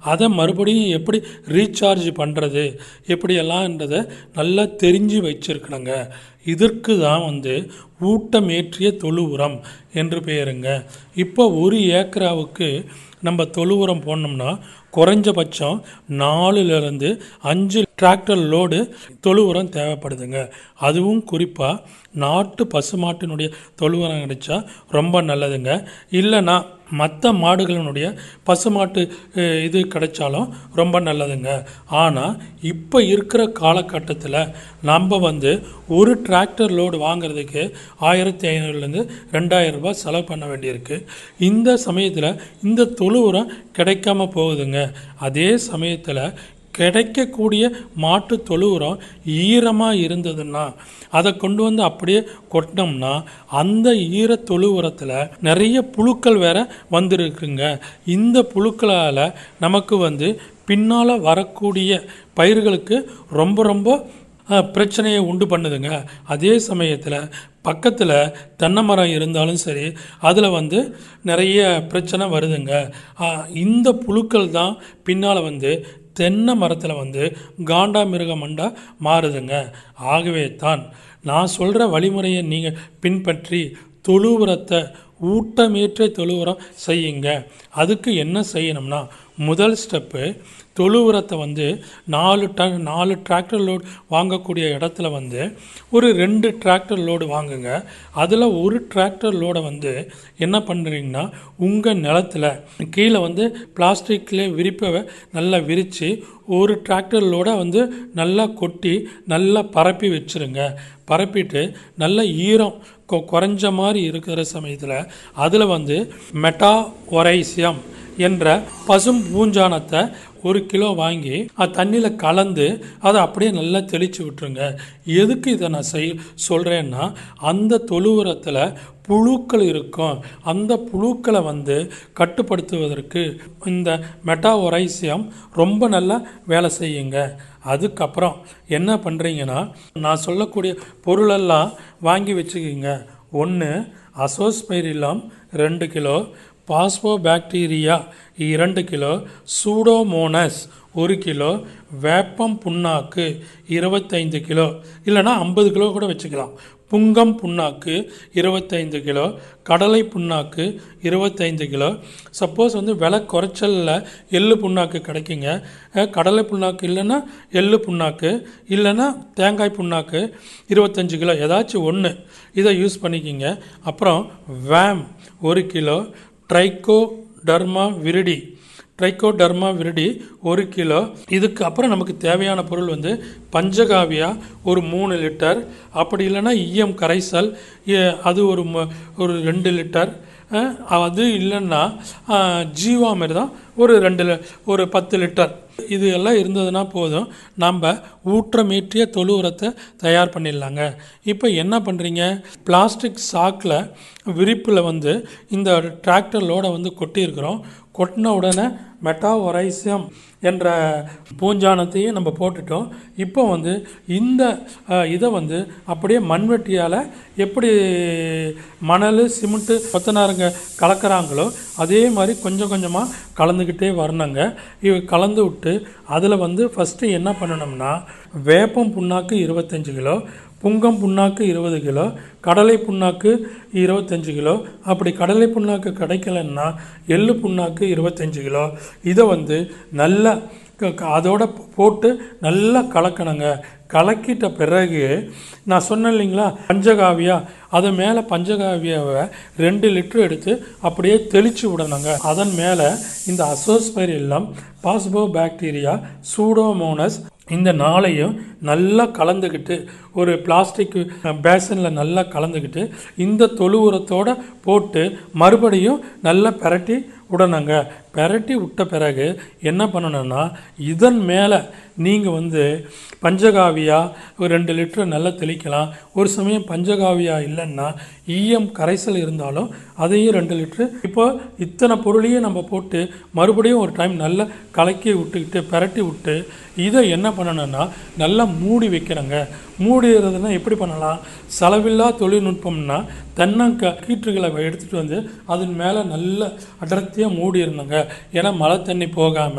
அதை மறுபடியும் எப்படி ரீசார்ஜ் பண்ணுறது எப்படியெல்லாம்ன்றதை நல்லா தெரிஞ்சு வச்சிருக்கணுங்க இதற்கு தான் வந்து ஊட்டமேற்றிய தொழு உரம் என்று பெயருங்க இப்போ ஒரு ஏக்கராவுக்கு நம்ம தொழு உரம் போடணும்னா குறைஞ்சபட்சம் நாலுலேருந்து அஞ்சு டிராக்டர் லோடு தொழு உரம் தேவைப்படுதுங்க அதுவும் குறிப்பாக நாட்டு பசுமாட்டினுடைய தொழு உரம் கிடைச்சா ரொம்ப நல்லதுங்க இல்லைன்னா மற்ற மாடுகளினுடைய பசுமாட்டு அஹ், இது கிடைச்சாலும் ரொம்ப நல்லதுங்க ஆனால் இப்போ இருக்கிற காலகட்டத்தில் நம்ம வந்து ஒரு டிராக்டர் லோடு வாங்குறதுக்கு ஆயிரத்தி ஐநூறுலேருந்து ரெண்டாயிரம் ரூபாய் செலவு பண்ண வேண்டியிருக்கு இந்த சமயத்தில் இந்த தொழு உரம் கிடைக்காம போகுதுங்க அதே சமயத்தில் கிடைக்கக்கூடிய மாட்டு தொழு உரம் ஈரமாக இருந்ததுன்னா அதை கொண்டு வந்து அப்படியே கொட்டினோம்னா அந்த ஈர தொழு உரத்தில் நிறைய புழுக்கள் வேற வந்திருக்குங்க இந்த புழுக்களால் நமக்கு வந்து பின்னால் வரக்கூடிய பயிர்களுக்கு ரொம்ப ரொம்ப அஹ், பிரச்சனையை உண்டு பண்ணுதுங்க அதே சமயத்தில் பக்கத்தில் தென்னை மரம் இருந்தாலும் சரி அதில் வந்து நிறைய பிரச்சனை வருதுங்க அஹ், இந்த புழுக்கள் தான் பின்னால் வந்து தென்னை மரத்தில் வந்து காண்டாமிருக மண்டா மாறுதுங்க ஆகவே தான் நான் சொல்கிற வழிமுறையை நீங்கள் பின்பற்றி தொழு உரத்தை ஊட்டமேற்ற தொழு உரம் செய்யுங்க அதுக்கு என்ன செய்யணும்னா முதல் ஸ்டெப்பு தொழு உரத்தை வந்து நாலு டன் நாலு டிராக்டர் லோடு வாங்கக்கூடிய இடத்துல வந்து ஒரு ரெண்டு டிராக்டர் லோடு வாங்குங்க அதில் ஒரு டிராக்டர் லோடை வந்து என்ன பண்ணுறீங்கன்னா உங்கள் நிலத்துல கீழே வந்து பிளாஸ்டிக்கில் விரிப்பை நல்லா விரித்து ஒரு டிராக்டர் லோடை வந்து நல்லா கொட்டி நல்லா பரப்பி வச்சுருங்க பரப்பிட்டு நல்ல ஈரம் கொ- குறைஞ்ச மாதிரி இருக்கிற சமயத்தில் அதில் வந்து மெட்டா ஒரைசியம் என்ற பசும் பூஞ்சானத்தை ஒரு கிலோ வாங்கி அது தண்ணியில் கலந்து அதை அப்படியே நல்லா தெளித்து விட்டுருங்க எதுக்கு இதை நான் செய் சொல்கிறேன்னா அந்த தொழு உரத்தில் புழுக்கள் இருக்கும் அந்த புழுக்களை வந்து கட்டுப்படுத்துவதற்கு இந்த மெட்டா ஒரைசியம் ரொம்ப நல்லா வேலை செய்யுங்க அதுக்கப்புறம் என்ன பண்ணுறீங்கன்னா நான் சொல்லக்கூடிய பொருளெல்லாம் வாங்கி வச்சுக்கிங்க ஒன்று அசோஸ்பைரிலம் ரெண்டு கிலோ பாஸ்போ பாக்டீரியா இரண்டு கிலோ சூடோமோனஸ் ஒரு கிலோ வேப்பம் புண்ணாக்கு இருபத்தைந்து கிலோ இல்லைன்னா ஐம்பது கிலோ கூட வச்சுக்கலாம் புங்கம் புண்ணாக்கு இருபத்தைந்து கிலோ கடலை புண்ணாக்கு இருபத்தைந்து கிலோ சப்போஸ் வந்து விலை குறைச்சலில் எள்ளு புண்ணாக்கு கிடைக்குங்க அஹ் கடலை புண்ணாக்கு இல்லைன்னா எள்ளு புண்ணாக்கு இல்லைன்னா தேங்காய் புண்ணாக்கு இருபத்தஞ்சு கிலோ ஏதாச்சும் ஒன்று இதை யூஸ் பண்ணிக்கிங்க அப்புறம் வேம் ஒரு kilo trichoderma viride trichoderma viride ஒரு கிலோ இதுக்கு அப்புறம் நமக்கு தேவையான பொருள் வந்து பஞ்சகாவியா ஒரு மூணு லிட்டர் அப்படி இல்லைன்னா ஈயம் கரைசல் ஏ- அது ஒரு ம- ஒரு ரெண்டு லிட்டர் அஹ், அது இல்லைன்னா அஹ், ஜீவாமிர்தம் ஒரு ரெண்டு லி- ஒரு பத்து லிட்டர் இது எல்லாம் இருந்ததுன்னா போதும் நம்ம ஊற்றமேற்றிய தொழு உரத்தை தயார் பண்ணிடலாங்க இப்போ என்ன பண்ணுறீங்க பிளாஸ்டிக் சாக்கில் விரிப்பில் வந்து இந்த டிராக்டர் லோடை வந்து கொட்டியிருக்கிறோம் கொட்டின உடனே மெட்டாஒரைசியம் என்ற பூஞ்சானத்தையும் நம்ம போட்டுட்டோம் இப்போ வந்து இந்த அஹ், இதை வந்து அப்படியே மண்வெட்டியால் எப்படி மணல் சிமெண்ட்டு கொத்தனாருங்க கலக்கிறாங்களோ அதே மாதிரி கொஞ்சம் கொஞ்சமாக கலந்துக்கிட்டே வரணுங்க இவ கலந்து விட்டு அதில் வந்து ஃபஸ்ட்டு என்ன பண்ணணும்னா வேப்பம் புண்ணாக்கு இருபத்தஞ்சு கிலோ புங்கம் புண்ணாக்கு இருபது கிலோ கடலை புண்ணாக்கு இருபத்தஞ்சு கிலோ அப்படி கடலை புண்ணாக்கு கிடைக்கலன்னா எள்ளு புண்ணாக்கு இருபத்தஞ்சு கிலோ இதை வந்து நல்லா க- க- அதோட போட்டு நல்லா கலக்கணுங்க கலக்கிட்ட பிறகு நான் சொன்னேன் இல்லைங்களா பஞ்சகாவியா அது மேலே பஞ்சகாவியாவை ரெண்டு லிட்டர் எடுத்து அப்படியே தெளித்து விடணுங்க அதன் மேலே இந்த அசோஸ்பைரில்லம் பாஸ்போ பாக்டீரியா சூடோமோனஸ் இந்த நாளையும் நல்லா கலந்துக்கிட்டு ஒரு பிளாஸ்டிக் பேசனில் நல்லா கலந்துக்கிட்டு இந்த தொழு உரத்தோட போட்டு மறுபடியும் நல்லா பெரட்டி விடணுங்க பெரட்டி விட்ட பிறகு என்ன பண்ணணும்னா இதன் மேலே நீங்கள் வந்து பஞ்சகாவியா ஒரு ரெண்டு லிட்டர் நல்லா தெளிக்கலாம் ஒரு சமயம் பஞ்சகாவியா இல்லைன்னா ஈயம் கரைசல் இருந்தாலும் அதையும் ரெண்டு லிட்ரு இப்போ இத்தனை பொருளையும் நம்ம போட்டு மறுபடியும் ஒரு டைம் நல்லா கலக்கி விட்டுக்கிட்டு பெரட்டி விட்டு இதை என்ன பண்ணணும்னா நல்லா மூடி வைக்கிறேங்க மூடிறதுனா எப்படி பண்ணலாம் செலவில்லா தொழில்நுட்பம்னா தென்னங்க கீற்றுகளை எடுத்துகிட்டு வந்து அதன் மேலே நல்ல அடர்த்தியாக மூடிடணுங்க ஏன்னா மழை தண்ணி போகாமல்